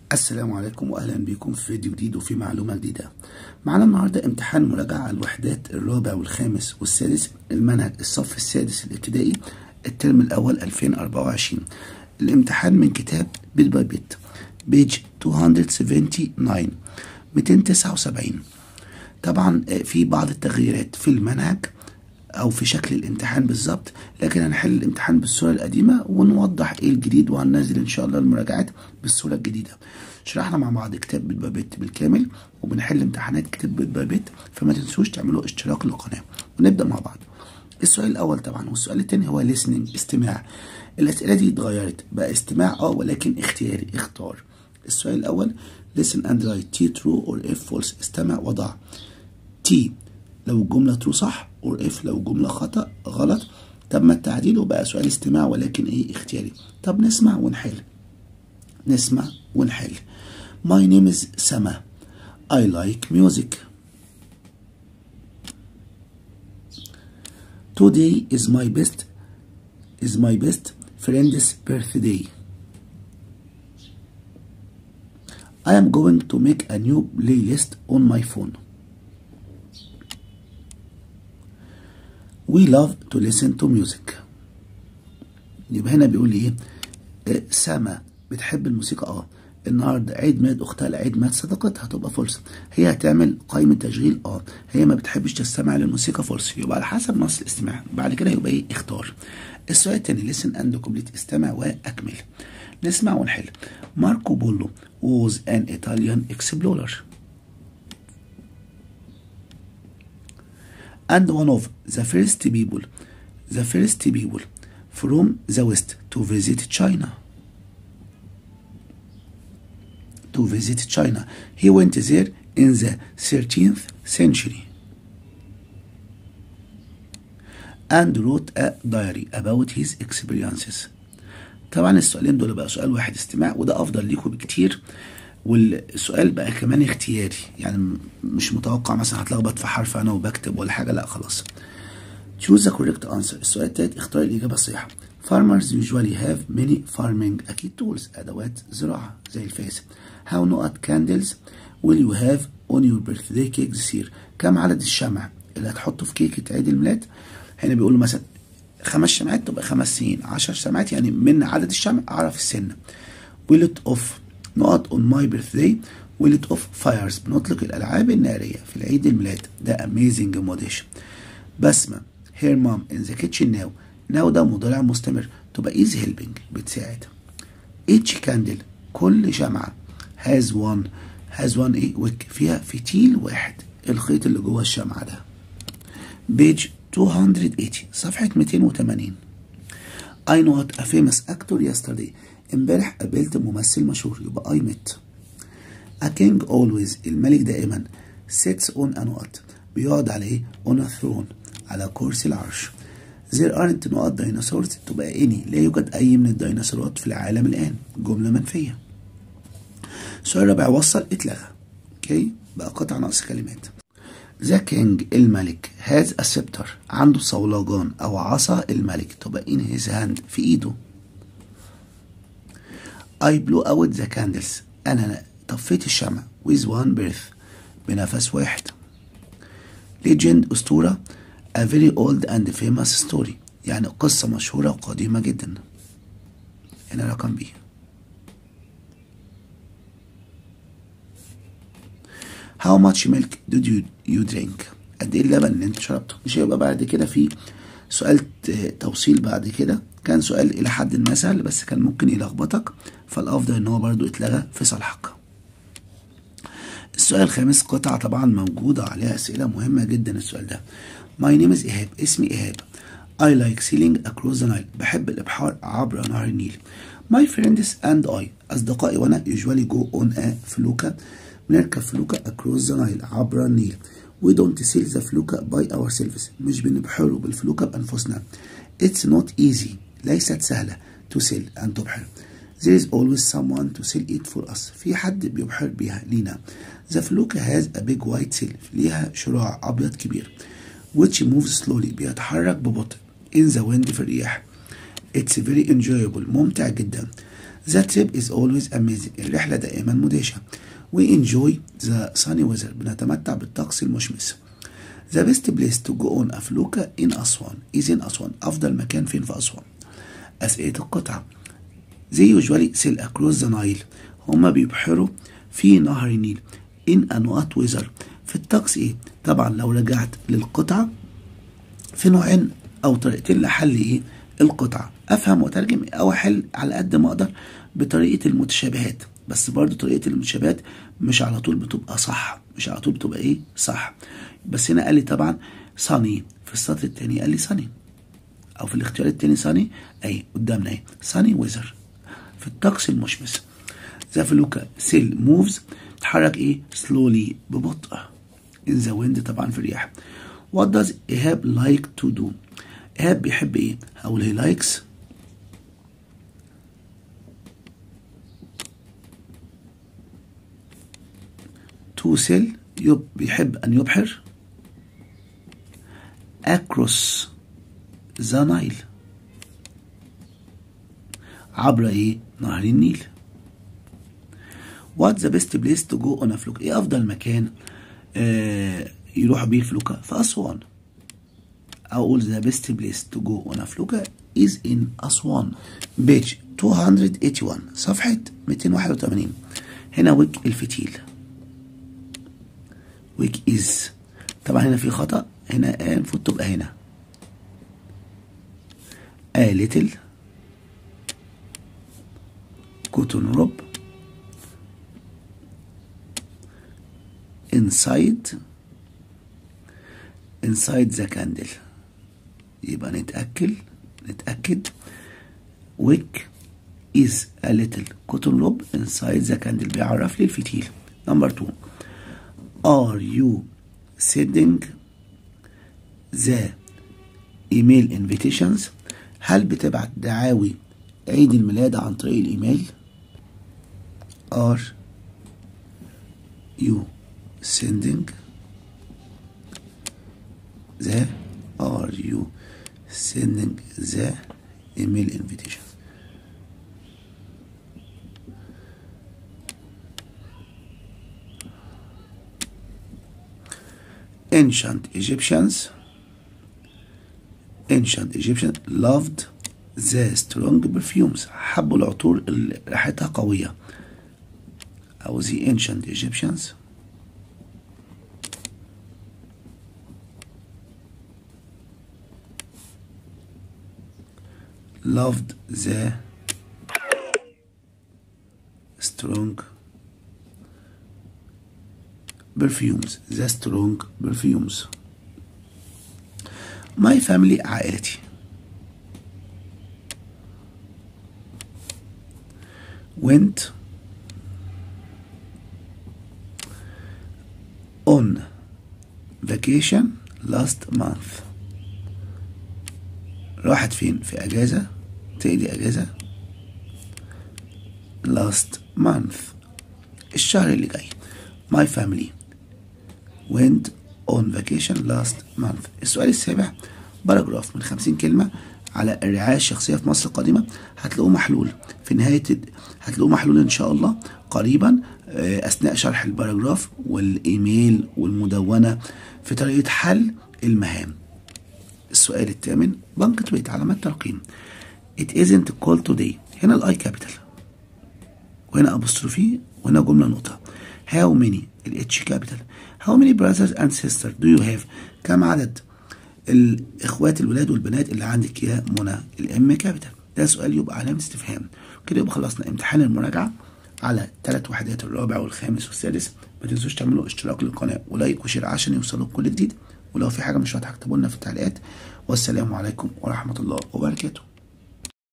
السلام عليكم واهلا بكم في فيديو جديد وفي معلومه جديده. معانا النهارده امتحان مراجعه على الوحدات الرابع والخامس والسادس المنهج الصف السادس الابتدائي الترم الاول 2024. الامتحان من كتاب بيت باي بيت بيج 279 279 طبعا في بعض التغييرات في المنهج او في شكل الامتحان بالظبط لكن هنحل الامتحان بالصوره القديمه ونوضح ايه الجديد وهننزل ان شاء الله المراجعات بالصوره الجديده شرحنا مع بعض كتاب بيت باي بيت بالكامل وبنحل امتحانات كتاب بيت باي بيت فما تنسوش تعملوا اشتراك للقناه ونبدا مع بعض السؤال الاول طبعا والسؤال الثاني هو listening استماع الاسئله دي اتغيرت بقى استماع اه ولكن اختياري اختار السؤال الاول listen and write t true or if false استمع وضع t لو الجملة ترو صح or if لو الجملة خطأ غلط تم التعديل وبقى سؤال استماع ولكن ايه اختياري طب نسمع ونحل نسمع ونحل My name is سما I like music Today is my best is my best friend's birthday I am going to make a new playlist on my phone We love to listen to music يبقى هنا بيقول ايه آه سما بتحب الموسيقى اه النهارده عيد ميلاد اختها لعيد ميلاد صديقتها هتبقى فولس هي هتعمل قائمه تشغيل اه هي ما بتحبش تستمع للموسيقى فولس يبقى على حسب نص الاستماع بعد كده يبقى ايه اختار السؤال الثاني listen and complete استمع واكمل نسمع ونحل ماركو بولو was an Italian explorer and one of the first people the first people from the west to visit China to visit China he went there in the 13th century and wrote a diary about his experiences طبعا السؤالين دول بقى سؤال واحد استماع وده افضل ليكم بكتير والسؤال بقى كمان اختياري يعني مش متوقع مثلا هتلخبط في حرف انا وبكتب ولا حاجه لا خلاص choose the correct answer السؤال التالت اختار الاجابه الصحيحه farmers usually have many farming اكيد tools ادوات زراعه زي الفاس how not candles will you have on your birthday cake this year كم عدد الشمع اللي هتحطه في كيكه عيد الميلاد هنا بيقولوا مثلا خمس شمعات تبقى خمس سنين عشر شمعات يعني من عدد الشمع اعرف السن will it off نقط on my birthday will it off fires بنطلق الألعاب النارية في العيد الميلاد ده amazing موديش بسمة her mom in the kitchen now now ده مضارع مستمر تبقى is helping بتساعد each candle كل شمعة has one has one ايه wick فيها فتيل واحد الخيط اللي جوه الشمعة ده page 280 صفحة 280 I know a famous actor yesterday امبارح قابلت ممثل مشهور يبقى I met A king always الملك دائما sits on a نقط بيقعد على ايه on a throne على كرسي العرش there aren't نقط dinosaurs تبقى اني لا يوجد اي من الديناصورات في العالم الان جملة منفية السؤال الرابع وصل اتلغى اوكي بقى قطع ناقص كلمات ذا كينج الملك هاز a scepter عنده صولجان او عصا الملك تبقى in his hand في ايده I blew out the candles أنا طفيت الشمع with one breath بنفس واحد legend أسطورة a very old and famous story يعني قصة مشهورة وقديمة جدا هنا رقم بي how much milk did you, you drink قد ايه اللبن اللي انت شربته مش هيبقى بعد كده في سؤال توصيل بعد كده كان سؤال الى حد ما سهل بس كان ممكن يلخبطك فالافضل ان هو برضو اتلغى في صالحك السؤال الخامس قطعة طبعا موجودة عليها اسئلة مهمة جدا السؤال ده My name is إيهاب اسمي إيهاب I like sailing across the Nile بحب الإبحار عبر نهر النيل My friends and I أصدقائي وأنا usually go on a فلوكة بنركب فلوكة across the Nile عبر النيل We don't sail the فلوكة by ourselves مش بنبحروا بالفلوكة بأنفسنا It's not easy ليست سهلة to sail أن تبحر There is always someone to sail it for us في حد بيبحر بيها لينا The فلوكة has a big white sail ليها شراع أبيض كبير which moves slowly بيتحرك ببطء in the wind في الرياح It's very enjoyable ممتع جدا The trip is always amazing الرحلة دائما مدهشة We enjoy the sunny weather بنتمتع بالطقس المشمس The best place to go on a فلوكة in أسوان is in أسوان أفضل مكان فين في أسوان أسئلة القطعة They usually sail across the Nile هما بيبحروا في نهر النيل in and what weather في الطقس ايه طبعا لو رجعت للقطعة في نوعين او طريقتين لحل ايه القطعة افهم واترجم او احل على قد ما اقدر بطريقة المتشابهات بس برضو طريقة المتشابهات مش على طول بتبقى صح مش على طول بتبقى ايه صح بس هنا قال لي طبعا صني في السطر التاني قال لي صني او في الاختيار التاني صني اي قدامنا ايه صني ويزر في الطقس المشمس ذا فلوكا سيل موفز تتحرك ايه slowly ببطء in the wind طبعا في الرياح what does إيهاب like to do إيهاب بيحب ايه هقول he likes to sail يب بيحب أن يبحر across the Nile عبر ايه نهر النيل What's the best place to go on a فلوكة ايه افضل مكان آه يروح بيه الفلوكة في اسوان اقول the best place to go on a فلوكة is in اسوان page 281 صفحة 281 هنا ويك الفتيل ويك از طبعا هنا في خطأ هنا المفروض تبقى هنا a little cotton rob inside inside the candle يبقى نتأكد نتأكد wick is a little cotton lob inside the candle بيعرف لي الفتيل number two are you sending the email invitations هل بتبعت دعاوي عيد الميلاد عن طريق الايميل are you sending the are you sending the email invitation ancient Egyptians ancient Egyptians loved the strong perfumes حبوا العطور اللي ريحتها قوية أو the ancient Egyptians loved the strong perfumes the strong perfumes my family عائلتي went on vacation last month راحت فين في اجازه تقضي اجازه last month الشهر اللي جاي my family went on vacation last month السؤال السابع باراجراف من 50 كلمة على الرعاية الشخصية في مصر القادمة هتلاقوه محلول في نهاية هتلاقوه محلول إن شاء الله قريبا أثناء شرح الباراجراف والإيميل والمدونة في طريقة حل المهام السؤال الثامن بنك تويت علامات ترقيم It isn't called today هنا الاي كابيتال وهنا ابوستروفي وهنا جملة نقطة How many الاتش كابيتال How many brothers and sisters do you have كم عدد الاخوات الولاد والبنات اللي عندك يا منى الام كابيتال ده سؤال يبقى علامة استفهام كده يبقى خلصنا امتحان المراجعة على ثلاث وحدات الرابع والخامس والسادس ما تنسوش تعملوا اشتراك للقناة ولايك وشير عشان يوصلوا كل جديد ولو في حاجة مش واضحة اكتبوا لنا في التعليقات والسلام عليكم ورحمة الله وبركاته